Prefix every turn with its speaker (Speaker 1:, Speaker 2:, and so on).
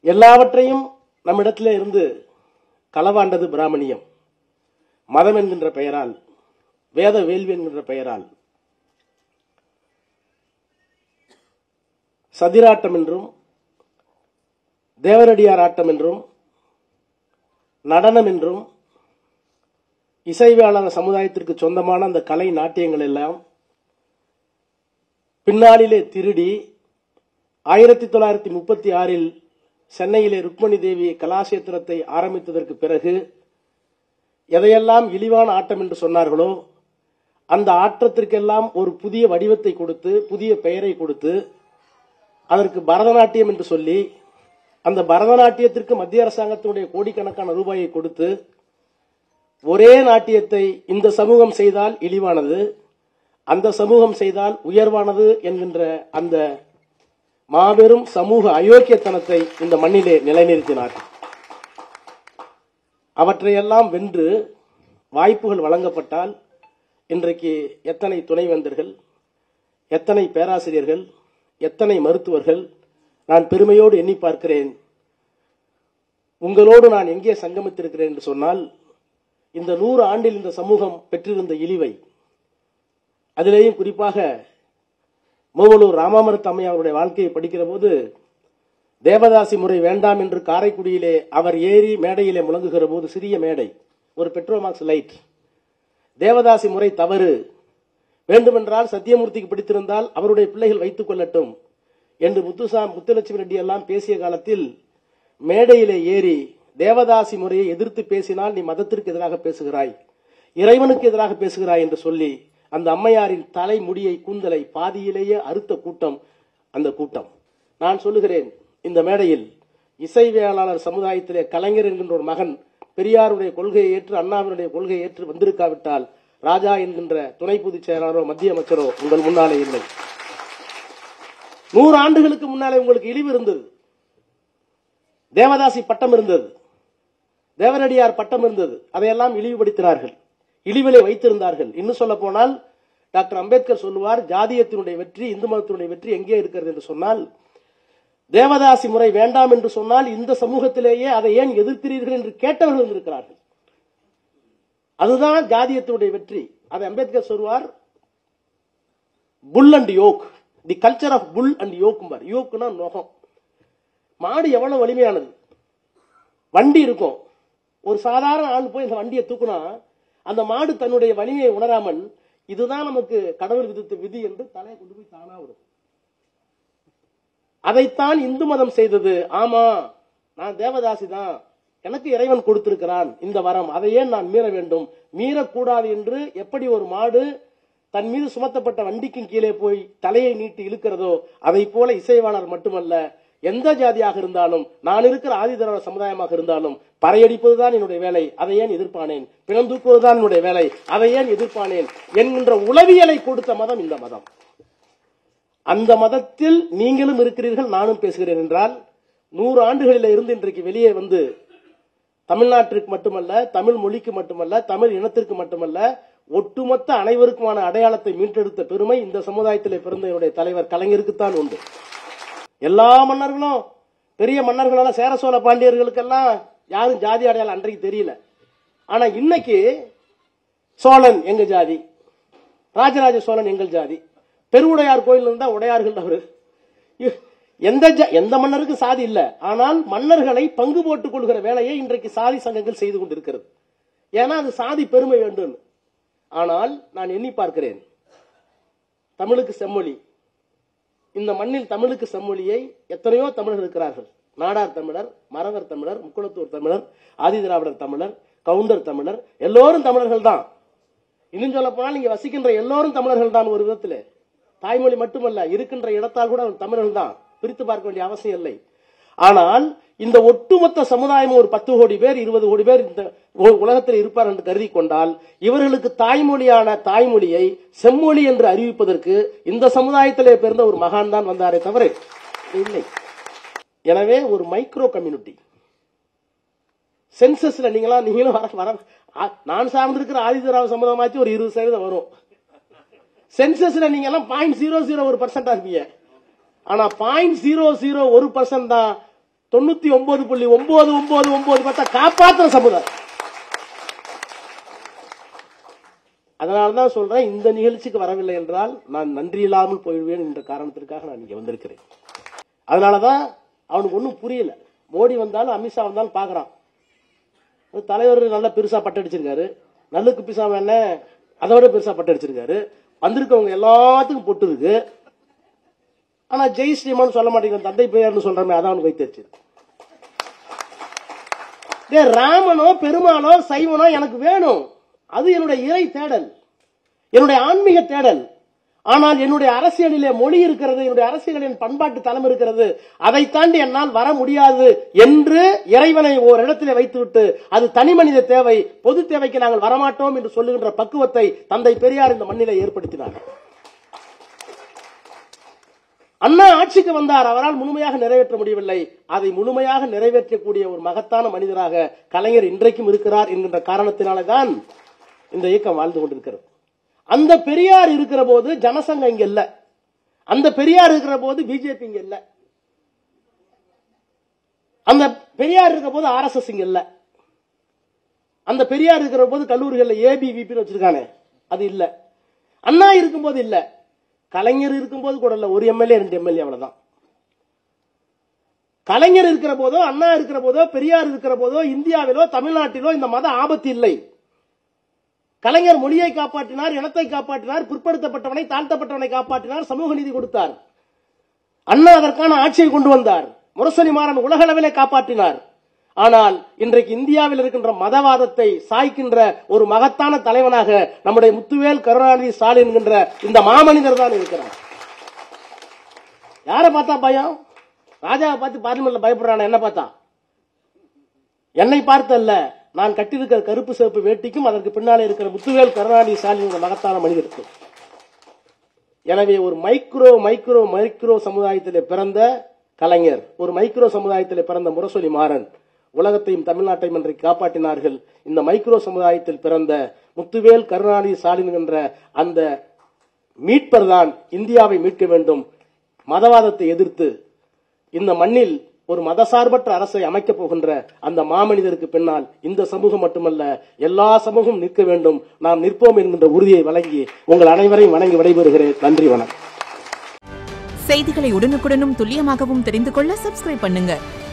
Speaker 1: எல்லாவற்றையும் நம்மிடத்திலே இருந்து களவாண்டது பிராமணியம் மதம் என்கின்ற பெயரால் வேத வேள்வி என்கின்ற பெயரால் சதிராட்டம் என்றும் தேவரடியார் ஆட்டம் என்றும் நடனம் என்றும் இசைவாளர் சமுதாயத்திற்கு சொந்தமான அந்த கலை நாட்டியங்கள் எல்லாம் பின்னாளிலே திருடி ஆயிரத்தி தொள்ளாயிரத்தி முப்பத்தி ஆறில் சென்னையிலே ருக்மணி தேவி கலாசேத்திரத்தை ஆரம்பித்ததற்கு பிறகு எதையெல்லாம் இழிவான ஆட்டம் என்று சொன்னார்களோ அந்த ஆட்டத்திற்கெல்லாம் ஒரு புதிய வடிவத்தை கொடுத்து புதிய பெயரை கொடுத்து அதற்கு பரதநாட்டியம் என்று சொல்லி அந்த பரதநாட்டியத்திற்கு மத்திய அரசாங்கத்தினுடைய கோடிக்கணக்கான ரூபாயை கொடுத்து ஒரே நாட்டியத்தை இந்த சமூகம் செய்தால் இழிவானது அந்த சமூகம் செய்தால் உயர்வானது என்கின்ற அந்த மாபெரும் சமூக அயோக்கியத்தனத்தை இந்த மண்ணிலே நிலைநிறுத்தினார்கள் அவற்றையெல்லாம் வென்று வாய்ப்புகள் வழங்கப்பட்டால் இன்றைக்கு எத்தனை துணைவேந்தர்கள் எத்தனை பேராசிரியர்கள் எத்தனை மருத்துவர்கள் நான் பெருமையோடு எண்ணி பார்க்கிறேன் உங்களோடு நான் எங்கே சங்கமித்திருக்கிறேன் என்று சொன்னால் இந்த நூறு ஆண்டில் இந்த சமூகம் பெற்றிருந்த இழிவை அதிலேயும் குறிப்பாக மூவலூர் ராமாமிரத்த அம்மையா அவருடைய வாழ்க்கையை படிக்கிற போது தேவதாசி முறை வேண்டாம் என்று காரைக்குடியிலே அவர் ஏறி மேடையிலே முழங்குகிற போது சிறிய மேடை ஒரு பெட்ரோமாக்ஸ் லைட் தேவதாசி முறை தவறு வேண்டுமென்றால் சத்தியமூர்த்திக்கு பிடித்திருந்தால் அவருடைய பிள்ளைகள் வைத்துக் கொள்ளட்டும் என்று முத்துசா முத்துலட்சுமி ரெட்டி எல்லாம் பேசிய காலத்தில் மேடையிலே ஏறி தேவதாசி முறையை எதிர்த்து பேசினால் நீ மதத்திற்கு எதிராக பேசுகிறாய் இறைவனுக்கு எதிராக பேசுகிறாய் என்று சொல்லி அந்த அம்மையாரின் தலை முடியை கூந்தலை பாதியிலேயே அறுத்த கூட்டம் அந்த கூட்டம் நான் சொல்லுகிறேன் இந்த மேடையில் இசைவியலாளர் சமுதாயத்திலே கலைஞர் என்கின்ற ஒரு மகன் பெரியாருடைய கொள்கையை ஏற்று அண்ணாவினுடைய கொள்கையை ஏற்று வந்திருக்காவிட்டால் ராஜா என்கின்ற துணை பொதுச் செயலாளரோ மத்திய அமைச்சரோ உங்கள் முன்னாலே இல்லை நூறு ஆண்டுகளுக்கு முன்னாலே உங்களுக்கு இழிவு இருந்தது தேவதாசி பட்டம் இருந்தது தேவரடியார் பட்டம் இருந்தது அதையெல்லாம் இழிவுபடுத்தினார்கள் இழிவிலை வைத்திருந்தார்கள் இன்னும் சொல்ல போனால் டாக்டர் அம்பேத்கர் சொல்லுவார் ஜாதியத்தினுடைய வெற்றி இந்து மதத்தினுடைய வெற்றி எங்கே இருக்கிறது என்று சொன்னால் தேவதாசி முறை வேண்டாம் என்று சொன்னால் இந்த சமூகத்திலேயே அதை ஏன் எதிர்க்கிறீர்கள் என்று கேட்டவர்கள் இருக்கிறார்கள் அதுதான் ஜாதியத்தினுடைய வெற்றி அதை அம்பேத்கர் சொல்வார் bull and yoke the culture of bull and யோக்கும்பார் யோக்குனா நுகம் மாடு எவ்வளவு வலிமையானது வண்டி இருக்கும் ஒரு சாதாரண ஆள் போய் இந்த வண்டியை தூக்குனா அந்த மாடு தன்னுடைய வலிமையை உணராமல் இதுதான் நமக்கு கடவுள் விதித்த விதி என்று தலையை கொண்டு போய் தானா விடும் அதைத்தான் இந்து மதம் செய்தது ஆமா நான் தேவதாசி தான் எனக்கு இறைவன் கொடுத்திருக்கிறான் இந்த வரம் அதை ஏன் நான் மீற வேண்டும் மீறக்கூடாது என்று எப்படி ஒரு மாடு தன் மீது சுமத்தப்பட்ட வண்டிக்கும் கீழே போய் தலையை நீட்டி இழுக்கிறதோ அதை போல இசைவாளர் மட்டுமல்ல எந்த ஜாதியாக இருந்தாலும் நான் இருக்கிற ஆதிதரவ சமுதாயமாக இருந்தாலும் பறையடிப்பதுதான் என்னுடைய வேலை அதை ஏன் எதிர்ப்பானேன் பிணந்தூக்குவதுதான் என்னுடைய வேலை அதை ஏன் எதிர்ப்பானேன் என்கின்ற உளவியலை கொடுத்த மதம் இந்த மதம் அந்த மதத்தில் நீங்களும் இருக்கிறீர்கள் நானும் பேசுகிறேன் என்றால் நூறு ஆண்டுகளில் இருந்து இன்றைக்கு வெளியே வந்து தமிழ்நாட்டிற்கு மட்டுமல்ல தமிழ் மொழிக்கு மட்டுமல்ல தமிழ் இனத்திற்கு மட்டுமல்ல ஒட்டுமொத்த அனைவருக்குமான அடையாளத்தை மீட்டெடுத்த பெருமை இந்த சமுதாயத்திலே பிறந்த என்னுடைய தலைவர் கலைஞருக்குத்தான் உண்டு எல்லா மன்னர்களும் பெரிய மன்னர்களெல்லாம் சேர சோழ பாண்டியர்களுக்கெல்லாம் யாரும் ஜாதி அடையாளம் அன்றைக்கு தெரியல ஆனா இன்னைக்கு சோழன் எங்க ஜாதி ராஜராஜ சோழன் எங்கள் ஜாதி பெருவுடையார் கோயில் இருந்தா உடையார்கள் அவரு இ- எந்த ஜா- எந்த மன்னருக்கும் சாதி இல்ல ஆனால் மன்னர்களை பங்கு போட்டுக் கொள்கிற வேலையை இன்றைக்கு சாதி சங்கங்கள் செய்து கொண்டிருக்கிறது ஏன்னா அது சாதி பெருமை வேண்டும் ஆனால் நான் எண்ணி பார்க்கிறேன் தமிழுக்கு செம்மொழி இந்த மண்ணில் தமிழுக்கு செம்மொழியை எத்தனையோ தமிழர் இருக்கிறார்கள் நாடார் தமிழர் மறவர் தமிழர் முக்குளத்தூர் தமிழர் ஆதிதிராவிடர் தமிழர் கவுண்டர் தமிழர் எல்லோரும் தமிழர்கள் தான் இன்னும் சொல்ல போனால் நீங்க வசிக்கின்ற எல்லோரும் தமிழர்கள் தான் ஒரு விதத்திலே தாய்மொழி மட்டுமல்ல இருக்கின்ற இடத்தால் கூட அவர் தமிழர்கள் தான் பிரித்து பார்க்க வேண்டிய அவசியம் இல்லை ஆனால் இந்த ஒட்டுமொத்த சமுதாயம் ஒரு பத்து கோடி பேர் இருபது கோடி பேர் இந்த உ- உலகத்தில் இருப்பார் என்று கருதி கொண்டால் இவர்களுக்கு தாய்மொழியான தாய்மொழியை செம்மொழி என்று அறிவிப்பதற்கு இந்த சமுதாயத்திலே பிறந்த ஒரு மகான் தான் வந்தாரே தவிர இல்லை எனவே ஒரு மைக்ரோ கம்யூனிட்டி சென்சஸ்ல நீங்களாம் நீங்களும் வர வர ஆ- நான் சார்ந்திருக்கிற ஆதிதராவ சமுதாயமாச்சு ஒரு இருபது சதவீதம் வரும் சென்சஸ்ல நீங்க எல்லாம் பாயிண்ட் ஜீரோ ஜீரோ ஒரு பர்சன்டா இருப்பீங்க ஆனா பாயிண்ட் ஜீரோ ஜீரோ ஒரு பர்சன்ட் தான் தொண்ணூத்தி ஒன்பது புள்ளி ஒன்பது ஒன்பது ஒன்பது பார்த்தா காப்பாத்துற சமுதாயம் அதனாலதான் சொல்றேன் இந்த நிகழ்ச்சிக்கு வரவில்லை என்றால் நான் நன்றி இல்லாமல் போயிடுவேன் என்ற காரணத்திற்காக நான் இங்க வந்திருக்கிறேன் அதனாலதான் அவனுக்கு ஒன்றும் புரியல மோடி வந்தாலும் அமித்ஷா வந்தாலும் பாக்குறான் தலைவர் நல்லா பெருசா பட்டடிச்சிருக்காரு நல்லுக்கு பிசா என்ன அதை விட பெருசா பட்டடிச்சிருக்காரு வந்திருக்கவங்க எல்லாத்துக்கும் பொட்டு இருக்கு ஆனா ஜெய் ஸ்ரீமான் சொல்ல மாட்டேங்கிற தந்தை பெயர்னு சொல்றமே அதான் அவனுக்கு வைத்தறிச்சு டேய், ராமனோ பெருமானோ சைவனோ எனக்கு வேணும் அது என்னுடைய இறை தேடல் என்னுடைய ஆன்மீக தேடல் ஆனால் என்னுடைய அரசியலிலே மொழி இருக்கிறது என்னுடைய அரசியலின் பண்பாட்டு தளம் இருக்கிறது அதை தாண்டி என்னால் வர முடியாது என்று இறைவனை ஓர் இடத்திலே வைத்துவிட்டு அது தனி மனித தேவை பொது தேவைக்கு நாங்கள் வரமாட்டோம் என்று சொல்லுகின்ற பக்குவத்தை தந்தை பெரியார் இந்த மண்ணிலே ஏற்படுத்தினார் அண்ணா ஆட்சிக்கு வந்தார் அவரால் முழுமையாக நிறைவேற்ற முடியவில்லை அதை முழுமையாக நிறைவேற்றக்கூடிய ஒரு மகத்தான மனிதராக கலைஞர் இன்றைக்கும் இருக்கிறார் என்கின்ற காரணத்தினாலே தான் இந்த இயக்கம் வாழ்ந்து கொண்டிருக்கிறது அந்த பெரியார் இருக்கிற போது ஜனசங்கம் இங்க இல்ல அந்த பெரியார் இருக்கிற போது பிஜேபி இங்க இல்ல அந்த பெரியார் இருக்கிற போது ஆர்எஸ்எஸ் இங்க இல்ல அந்த பெரியார் இருக்கிற போது கல்லூரிகள்ல ஏபிவிபி வச்சிருக்கானே அது இல்ல அண்ணா இருக்கும்போது இல்ல கலைஞர் இருக்கும்போது கூட இல்ல ஒரு எம்எல்ஏ ரெண்டு எம்எல்ஏ அவ்வளவுதான் கலைஞர் இருக்கிற போதோ அண்ணா இருக்கிற போதோ பெரியார் இருக்கிற போதோ இந்தியாவிலோ தமிழ்நாட்டிலோ இந்த மத ஆபத்து இல்லை கலைஞர் மொழியை காப்பாற்றினார் இனத்தை காப்பாற்றினார் பிற்படுத்தப்பட்டவனை தாழ்த்தப்பட்டவனை காப்பாற்றினார் சமூக நீதி கொடுத்தார் அண்ணா அதற்கான ஆட்சியை கொண்டு வந்தார் முரசொலி மாறன் உலக அளவிலே காப்பாற்றினார் ஆனால் இன்றைக்கு இந்தியாவில் இருக்கின்ற மதவாதத்தை சாய்க்கின்ற ஒரு மகத்தான தலைவனாக நம்முடைய முத்துவேல் கருணாநிதி ஸ்டாலின் என்கின்ற இந்த மாமனிதர் தான் இருக்கிறார் யாரை பார்த்தா பயம் ராஜாவை பார்த்து பார்லிமெண்ட்ல பயப்படுறான என்ன பார்த்தா என்னை பார்த்தல்ல நான் கட்டியிருக்கிற கருப்பு சிவப்பு வேட்டிக்கும் அதற்கு பின்னாலே இருக்கிற முத்துவேல் கருணாநிதி ஸ்டாலின் என்ற மகத்தான மனிதருக்கு எனவே ஒரு மைக்ரோ மைக்ரோ மைக்ரோ சமுதாயத்திலே பிறந்த கலைஞர் ஒரு மைக்ரோ சமுதாயத்திலே பிறந்த முரசொலி மாறன் உலகத்தையும் தமிழ்நாட்டையும் இன்றைக்கு காப்பாற்றினார்கள் இந்த மைக்ரோ சமுதாயத்தில் பிறந்த முத்துவேல் கருணாநிதி ஸ்டாலின் என்ற அந்த மீட்பர் தான் இந்தியாவை மீட்க வேண்டும் மதவாதத்தை எதிர்த்து இந்த மண்ணில் ஒரு மதசார்பற்ற அரசை அமைக்கப் போகின்ற அந்த மாமனிதருக்கு பின்னால் இந்த சமூகம் மட்டுமல்ல எல்லா சமூகம் நிற்க வேண்டும் நாம் நிற்போம் என்கின்ற உறுதியை வழங்கி உங்கள் அனைவரையும் வணங்கி விடைபெறுகிறேன் நன்றி வணக்கம்
Speaker 2: செய்திகளை உடனுக்குடனும் துல்லியமாகவும் தெரிந்து கொள்ள சப்ஸ்கிரைப் பண்ணுங்க